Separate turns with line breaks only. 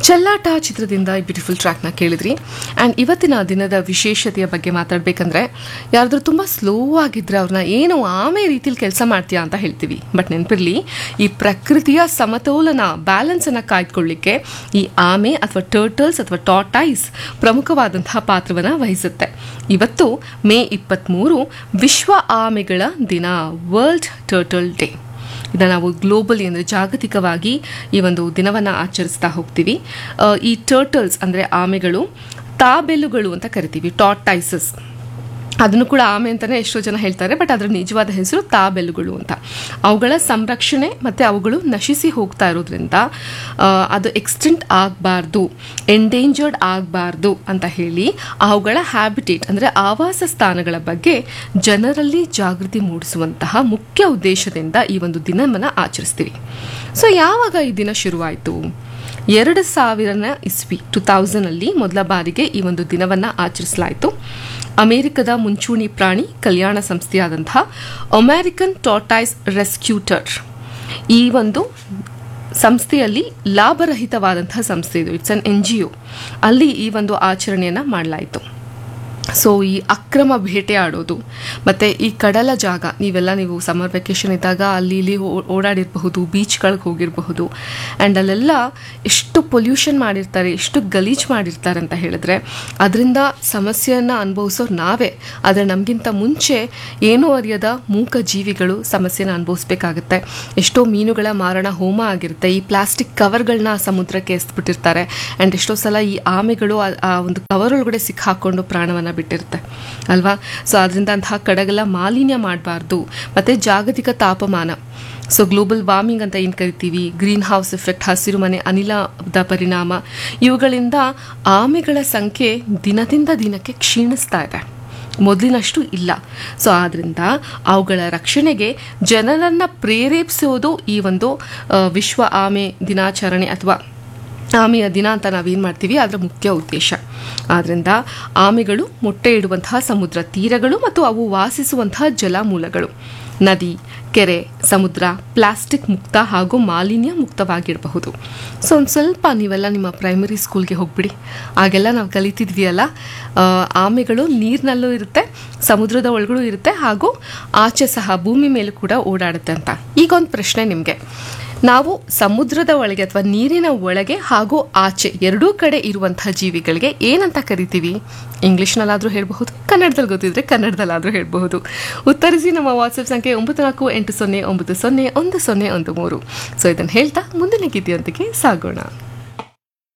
ಚೆಲ್ಲಾಟ ಚಿತ್ರದಿಂದ ಈ ಬ್ಯೂಟಿಫುಲ್ ಟ್ರ್ಯಾಕ್ನ ಕೇಳಿದ್ರಿ ಆ್ಯಂಡ್ ಇವತ್ತಿನ ದಿನದ ವಿಶೇಷತೆಯ ಬಗ್ಗೆ ಮಾತಾಡಬೇಕಂದ್ರೆ ಯಾರಾದ್ರೂ ತುಂಬ ಸ್ಲೋ ಆಗಿದ್ರೆ ಅವ್ರನ್ನ ಏನು ಆಮೆ ರೀತಿಲಿ ಕೆಲಸ ಮಾಡ್ತೀಯಾ ಅಂತ ಹೇಳ್ತೀವಿ ಬಟ್ ನೆನಪಿರಲಿ ಈ ಪ್ರಕೃತಿಯ ಸಮತೋಲನ ಬ್ಯಾಲೆನ್ಸನ್ನು ಕಾಯ್ದುಕೊಳ್ಳಿಕ್ಕೆ ಈ ಆಮೆ ಅಥವಾ ಟರ್ಟಲ್ಸ್ ಅಥವಾ ಟಾಟೈಸ್ ಪ್ರಮುಖವಾದಂತಹ ಪಾತ್ರವನ್ನು ವಹಿಸುತ್ತೆ ಇವತ್ತು ಮೇ ಇಪ್ಪತ್ತ್ಮೂರು ವಿಶ್ವ ಆಮೆಗಳ ದಿನ ವರ್ಲ್ಡ್ ಟರ್ಟಲ್ ಡೇ ಇದನ್ನು ನಾವು ಗ್ಲೋಬಲಿ ಅಂದರೆ ಜಾಗತಿಕವಾಗಿ ಈ ಒಂದು ದಿನವನ್ನು ಆಚರಿಸ್ತಾ ಹೋಗ್ತೀವಿ ಆ, ಈ ಟರ್ಟಲ್ಸ್ ಅಂದರೆ ಆಮೆಗಳು ತಾಬೆಲುಗಳು ಅಂತ ಕರಿತೀವಿ ಟಾಟೈಸಸ್ ಅದನ್ನು ಕೂಡ ಆಮೆ ಅಂತಲೇ ಎಷ್ಟೋ ಜನ ಹೇಳ್ತಾರೆ ಬಟ್ ಅದರ ನಿಜವಾದ ಹೆಸರು ತಾಬೆಲುಗಳು ಅಂತ ಅವುಗಳ ಸಂರಕ್ಷಣೆ ಮತ್ತು ಅವುಗಳು ನಶಿಸಿ ಹೋಗ್ತಾ ಇರೋದ್ರಿಂದ ಆ, ಅದು ಎಕ್ಸ್ಟೆಂಟ್ ಆಗಬಾರ್ದು ಎಂಡೇಂಜರ್ಡ್ ಆಗಬಾರ್ದು ಅಂತ ಹೇಳಿ ಅವುಗಳ ಹ್ಯಾಬಿಟೇಟ್ ಅಂದರೆ ಆವಾಸ ಸ್ಥಾನಗಳ ಬಗ್ಗೆ ಜನರಲ್ಲಿ ಜಾಗೃತಿ ಮೂಡಿಸುವಂತಹ ಮುಖ್ಯ ಉದ್ದೇಶದಿಂದ ಈ ಒಂದು ದಿನವನ್ನು ಆಚರಿಸ್ತೀವಿ ಸೊ ಯಾವಾಗ ಈ ದಿನ ಶುರುವಾಯಿತು ಎರಡು ಸಾವಿರನ ಇಸ್ವಿ ಟು ತೌಸಂಡಲ್ಲಿ ಮೊದಲ ಬಾರಿಗೆ ಈ ಒಂದು ದಿನವನ್ನು ಆಚರಿಸಲಾಯಿತು ಅಮೆರಿಕದ ಮುಂಚೂಣಿ ಪ್ರಾಣಿ ಕಲ್ಯಾಣ ಸಂಸ್ಥೆಯಾದಂತಹ ಅಮೆರಿಕನ್ ಟಾಟೈಸ್ ರೆಸ್ಕ್ಯೂಟರ್ ಈ ಒಂದು ಸಂಸ್ಥೆಯಲ್ಲಿ ಲಾಭರಹಿತವಾದಂತಹ ಸಂಸ್ಥೆ ಇದು it's an N G O ಅಲ್ಲಿ ಈ ಒಂದು ಆಚರಣೆಯನ್ನು ಮಾಡಲಾಯಿತು ಸೊ ಈ ಅಕ್ರಮ ಬೇಟೆಯಾಡೋದು ಮತ್ತು ಈ ಕಡಲ ಜಾಗ ನೀವೆಲ್ಲ ನೀವು ಸಮರ್ ವೆಕೇಷನ್ ಇದ್ದಾಗ ಅಲ್ಲಿ ಇಲ್ಲಿ ಓ- ಓಡಾಡಿರಬಹುದು ಬೀಚ್ಗಳಿಗೆ ಹೋಗಿರಬಹುದು ಆ್ಯಂಡ್ ಅಲ್ಲೆಲ್ಲ ಎಷ್ಟು ಪೊಲ್ಯೂಷನ್ ಮಾಡಿರ್ತಾರೆ ಎಷ್ಟು ಗಲೀಜು ಮಾಡಿರ್ತಾರೆ ಅಂತ ಹೇಳಿದ್ರೆ ಅದರಿಂದ ಸಮಸ್ಯೆಯನ್ನು ಅನುಭವಿಸೋರು ನಾವೇ ಆದರೆ ನಮಗಿಂತ ಮುಂಚೆ ಏನೂ ಅರಿಯದ ಮೂಕ ಜೀವಿಗಳು ಸಮಸ್ಯೆನ ಅನುಭವಿಸ್ಬೇಕಾಗತ್ತೆ ಎಷ್ಟೋ ಮೀನುಗಳ ಮಾರಣ ಹೋಮ ಆಗಿರುತ್ತೆ ಈ ಪ್ಲಾಸ್ಟಿಕ್ ಕವರ್ಗಳನ್ನ ಸಮುದ್ರಕ್ಕೆ ಎಸ್ಬಿಟ್ಟಿರ್ತಾರೆ ಆ್ಯಂಡ್ ಎಷ್ಟೋ ಸಲ ಈ ಆಮೆಗಳು ಆ- ಆ ಒಂದು ಕವರ್ ಒಳಗಡೆ ಸಿಕ್ಕಾಕೊಂಡು ಪ್ರಾಣವನ್ನು ಬಿಟ್ಟಿರುತ್ತೆ ಅಲ್ವಾ ಸೊ ಅದರಿಂದ ಅಂತಹ ಕಡೆಗೆಲ್ಲ ಮಾಲಿನ್ಯ ಮಾಡಬಾರ್ದು ಮತ್ತು ಜಾಗತಿಕ ತಾಪಮಾನ ಸೊ ಗ್ಲೋಬಲ್ ವಾರ್ಮಿಂಗ್ ಅಂತ ಏನು ಕರಿತೀವಿ ಗ್ರೀನ್ ಹೌಸ್ ಎಫೆಕ್ಟ್ ಹಸಿರು ಮನೆ ಅನಿಲದ ಪರಿಣಾಮ ಇವುಗಳಿಂದ ಆಮೆಗಳ ಸಂಖ್ಯೆ ದಿನದಿಂದ ದಿನಕ್ಕೆ ಕ್ಷೀಣಿಸ್ತಾ ಇದೆ ಮೊದಲಿನಷ್ಟು ಇಲ್ಲ ಸೊ ಆದ್ದರಿಂದ ಅವುಗಳ ರಕ್ಷಣೆಗೆ ಜನರನ್ನು ಪ್ರೇರೇಪಿಸೋದು ಈ ಒಂದು ಆ, ವಿಶ್ವ ಆಮೆ ದಿನಾಚರಣೆ ಅಥವಾ ಆಮೆಯ ದಿನ ಅಂತ ನಾವೇನು ಮಾಡ್ತೀವಿ ಅದರ ಮುಖ್ಯ ಉದ್ದೇಶ ಆದ್ದರಿಂದ ಆಮೆಗಳು ಮೊಟ್ಟೆ ಇಡುವಂತಹ ಸಮುದ್ರ ತೀರಗಳು ಮತ್ತು ಅವು ವಾಸಿಸುವಂತಹ ಜಲಮೂಲಗಳು ನದಿ ಕೆರೆ ಸಮುದ್ರ ಪ್ಲಾಸ್ಟಿಕ್ ಮುಕ್ತ ಹಾಗೂ ಮಾಲಿನ್ಯ ಮುಕ್ತವಾಗಿರಬಹುದು ಸೊ ಒಂದು ಸ್ವಲ್ಪ ನೀವೆಲ್ಲ ನಿಮ್ಮ ಪ್ರೈಮರಿ ಸ್ಕೂಲ್ಗೆ ಹೋಗ್ಬಿಡಿ ಆಗೆಲ್ಲ ನಾವು ಕಲಿತಿದ್ವಿ ಅಲ್ಲ ಆ, ಆಮೆಗಳು ನೀರಿನಲ್ಲೂ ಇರುತ್ತೆ ಸಮುದ್ರದ ಒಳಗಡೆ ಇರುತ್ತೆ ಹಾಗೂ ಆಚೆ ಸಹ ಭೂಮಿ ಮೇಲೂ ಕೂಡ ಓಡಾಡುತ್ತೆ ಅಂತ ಈಗ ಒಂದು ಪ್ರಶ್ನೆ ನಿಮಗೆ ನಾವು ಸಮುದ್ರದ ಒಳಗೆ ಅಥವಾ ನೀರಿನ ಒಳಗೆ ಹಾಗೂ ಆಚೆ ಎರಡೂ ಕಡೆ ಇರುವಂತಹ ಜೀವಿಗಳಿಗೆ ಏನಂತ ಕರಿತೀವಿ ಇಂಗ್ಲೀಷ್ನಲ್ಲಾದರೂ ಹೇಳಬಹುದು ಕನ್ನಡದಲ್ಲಿ ಗೊತ್ತಿದ್ರೆ ಕನ್ನಡದಲ್ಲಾದರೂ ಹೇಳಬಹುದು ಉತ್ತರಿಸಿ ನಮ್ಮ ವಾಟ್ಸಪ್ ಸಂಖ್ಯೆ ಒಂಬತ್ತು ನಾಲ್ಕು ಎಂಟು ಸೊನ್ನೆ ಒಂಬತ್ತು ಸೊನ್ನೆ ಒಂದು ಸೊನ್ನೆ ಒಂದು ಮೂರು ಸೊ ಇದನ್ನು ಹೇಳ್ತಾ ಮುಂದಿನ ಗೀತೆಯೊಂದಿಗೆ ಸಾಗೋಣ